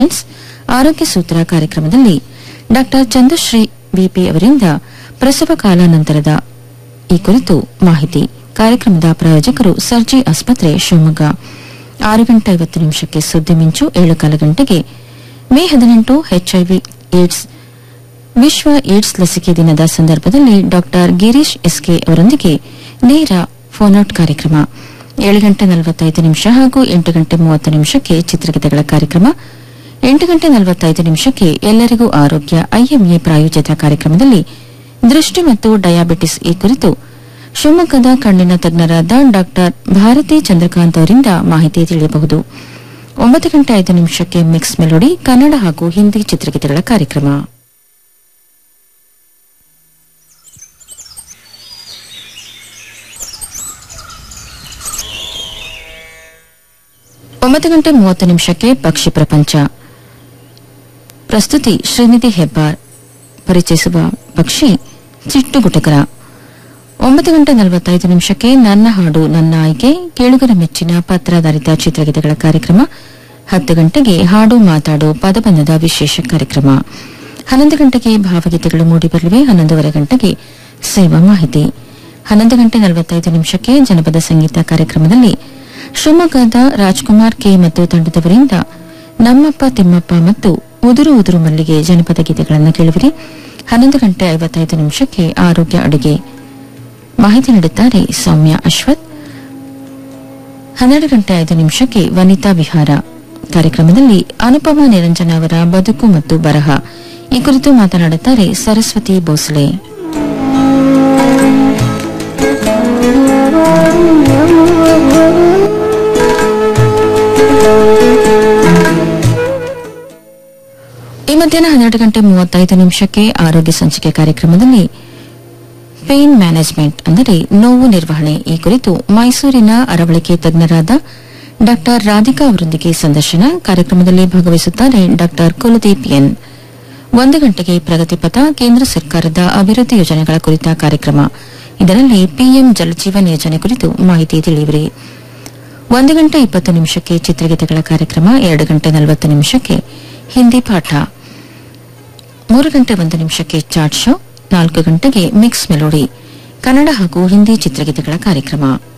ಆರೋಗ್ಯ ಸೂತ್ರ ಕಾರ್ಯಕ್ರಮದಲ್ಲಿ ಡಾಕ್ಟರ್ ಚಂದ್ರಶ್ರೀ ವಿಪಿ ಅವರಿಂದ ಪ್ರಸವ ಕಾಲಾನಂತರದ ಈ ಕುರಿತು ಮಾಹಿತಿ ಕಾರ್ಯಕ್ರಮದ ಪ್ರಾಯೋಜಕರು ಸರ್ಜಿ ಆಸ್ಪತ್ರೆ ಶಿವಮೊಗ್ಗ ಆರು ಗಂಟೆ ಐವತ್ತು ನಿಮಿಷಕ್ಕೆ ಸುದ್ದಿ ಮಿಂಚು ಏಳು ಕಾಲ ಗಂಟೆಗೆ ಮೇ ಹದಿನೆಂಟು ಎಚ್ಐವಿ ಏಡ್ಸ್ ವಿಶ್ವ ಏಡ್ಸ್ ಲಸಿಕೆ ದಿನದ ಸಂದರ್ಭದಲ್ಲಿ ಡಾಕ್ಟರ್ ಗಿರೀಶ್ ಎಸ್ಕೆ ಅವರೊಂದಿಗೆ ನೇರ ಫೋನ್ಔಟ್ ಕಾರ್ಯಕ್ರಮ ಏಳು ಗಂಟೆ ನಲವತ್ತೈದು ನಿಮಿಷ ಹಾಗೂ ಎಂಟು ಗಂಟೆ ಮೂವತ್ತು ನಿಮಿಷಕ್ಕೆ ಚಿತ್ರಗೀತೆಗಳ ಕಾರ್ಯಕ್ರಮ ಎಂಟು ಗಂಟೆ ನಲವತ್ತೈದು ನಿಮಿಷಕ್ಕೆ ಎಲ್ಲರಿಗೂ ಆರೋಗ್ಯ ಐಎಂಎ ಪ್ರಾಯೋಜಿತ ಕಾರ್ಯಕ್ರಮದಲ್ಲಿ ದೃಷ್ಟಿ ಮತ್ತು ಡಯಾಬಿಟಿಸ್ ಈ ಕುರಿತು ಶಿವಮೊಗ್ಗದ ಕಣ್ಣಿನ ತಜ್ಞರಾದ ಡಾಕ್ಟರ್ ಭಾರತಿ ಚಂದ್ರಕಾಂತ್ ಅವರಿಂದ ಮಾಹಿತಿ ತಿಳಿಯಬಹುದು ಒಂಬತ್ತು ಗಂಟೆ ಐದು ನಿಮಿಷಕ್ಕೆ ಮಿಕ್ಸ್ ಮೆಲೋಡಿ ಕನ್ನಡ ಹಾಗೂ ಹಿಂದಿ ಚಿತ್ರಗೀತೆಗಳ ಕಾರ್ಯಕ್ರಮ ಒಂಬತ್ತು ಗಂಟೆ ಮೂವತ್ತು ನಿಮಿಷಕ್ಕೆ ಪಕ್ಷಿ ಪ್ರಪಂಚ ಪ್ರಸ್ತುತಿ ಶ್ರೀನಿಧಿ ಹೆಬ್ಬಾರ್ ಪರಿಚಯಿಸುವ ಪಕ್ಷಿ ಚಿಟ್ಟುಗುಟಕರ ಒಂಬತ್ತು ಗಂಟೆ ನಲವತ್ತೈದು ನಿಮಿಷಕ್ಕೆ ನನ್ನ ಹಾಡು ನನ್ನ ಆಯ್ಕೆ ಕೇಳುಗರ ಮೆಚ್ಚಿನ ಪತ್ರಾಧಾರಿತ ಚಿತ್ರಗೀತೆಗಳ ಕಾರ್ಯಕ್ರಮ ಹತ್ತು ಗಂಟೆಗೆ ಹಾಡು ಮಾತಾಡು ಪದಬಂಧದ ವಿಶೇಷ ಕಾರ್ಯಕ್ರಮ ಹನ್ನೊಂದು ಗಂಟೆಗೆ ಭಾವಗೀತೆಗಳು ಮೂಡಿಬರಲಿವೆ ಹನ್ನೊಂದೂವರೆ ಗಂಟೆಗೆ ಸೇವಾ ಮಾಹಿತಿ ಹನ್ನೊಂದು ಗಂಟೆ ನಲವತ್ತೈದು ನಿಮಿಷಕ್ಕೆ ಜನಪದ ಸಂಗೀತ ಕಾರ್ಯಕ್ರಮದಲ್ಲಿ ಶಿವಮೊಗ್ಗದ ರಾಜ್ಕುಮಾರ್ ಕೆ ಮತ್ತು ತಂಡದವರಿಂದ ನಮ್ಮಪ್ಪ ತಿಮ್ಮಪ್ಪ ಮತ್ತು ಉದುರು ಉದುರು ಮಲ್ಲಿಗೆ ಜನಪದ ಗೀತೆಗಳನ್ನು ಕೇಳುವಿರಿ ಹನ್ನೊಂದು ಗಂಟೆ ಐವತ್ತೈದು ನಿಮಿಷಕ್ಕೆ ಆರೋಗ್ಯ ಅಡುಗೆ ಮಾಹಿತಿ ನೀಡುತ್ತಾರೆ ಸೌಮ್ಯ ಅಶ್ವಥ್ ಹನ್ನೆರಡು ಗಂಟೆ ಐದು ನಿಮಿಷಕ್ಕೆ ವನಿತಾ ವಿಹಾರ ಕಾರ್ಯಕ್ರಮದಲ್ಲಿ ಅನುಪಮ ನಿರಂಜನ ಅವರ ಬದುಕು ಮತ್ತು ಬರಹ ಈ ಕುರಿತು ಮಾತನಾಡುತ್ತಾರೆ ಸರಸ್ವತಿ ಭೋಸಲೆ ಈ ಮಧ್ಯಾಹ್ನ ಹನ್ನೆರಡು ಗಂಟೆ ಮೂವತ್ತೈದು ನಿಮಿಷಕ್ಕೆ ಆರೋಗ್ಯ ಸಂಚಿಕೆ ಕಾರ್ಯಕ್ರಮದಲ್ಲಿ ಪೇನ್ ಮ್ಯಾನೇಜ್ಮೆಂಟ್ ಅಂದರೆ ನೋವು ನಿರ್ವಹಣೆ ಈ ಕುರಿತು ಮೈಸೂರಿನ ಅರವಳಿಕೆ ತಜ್ಞರಾದ ಡಾ ರಾಧಿಕಾ ಅವರೊಂದಿಗೆ ಸಂದರ್ಶನ ಕಾರ್ಯಕ್ರಮದಲ್ಲಿ ಭಾಗವಹಿಸುತ್ತಾರೆ ಡಾ ಕುಲದೀಪ್ ಎನ್ ಒಂದು ಗಂಟೆಗೆ ಪ್ರಗತಿಪಥ ಕೇಂದ್ರ ಸರ್ಕಾರದ ಅಭಿವೃದ್ಧಿ ಯೋಜನೆಗಳ ಕುರಿತ ಕಾರ್ಯಕ್ರಮ ಇದರಲ್ಲಿ ಪಿಎಂ ಜಲಜೀವನ್ ಯೋಜನೆ ಕುರಿತು ಮಾಹಿತಿ ತಿಳಿಯುವಿರಿ ಒಂದು ಗಂಟೆ ಇಪ್ಪತ್ತು ನಿಮಿಷಕ್ಕೆ ಚಿತ್ರಗೀತೆಗಳ ಕಾರ್ಯಕ್ರಮ ಎರಡು ಗಂಟೆ ನಲವತ್ತು ನಿಮಿಷಕ್ಕೆ ಹಿಂದಿ ಪಾಠ ಮೂರು ಗಂಟೆ ಒಂದು ನಿಮಿಷಕ್ಕೆ ಚಾಟ್ ಶೋ ನಾಲ್ಕು ಗಂಟೆಗೆ ಮಿಕ್ಸ್ ಮೆಲೋಡಿ ಕನ್ನಡ ಹಾಗೂ ಹಿಂದಿ ಚಿತ್ರಗೀತೆಗಳ ಕಾರ್ಯಕ್ರಮ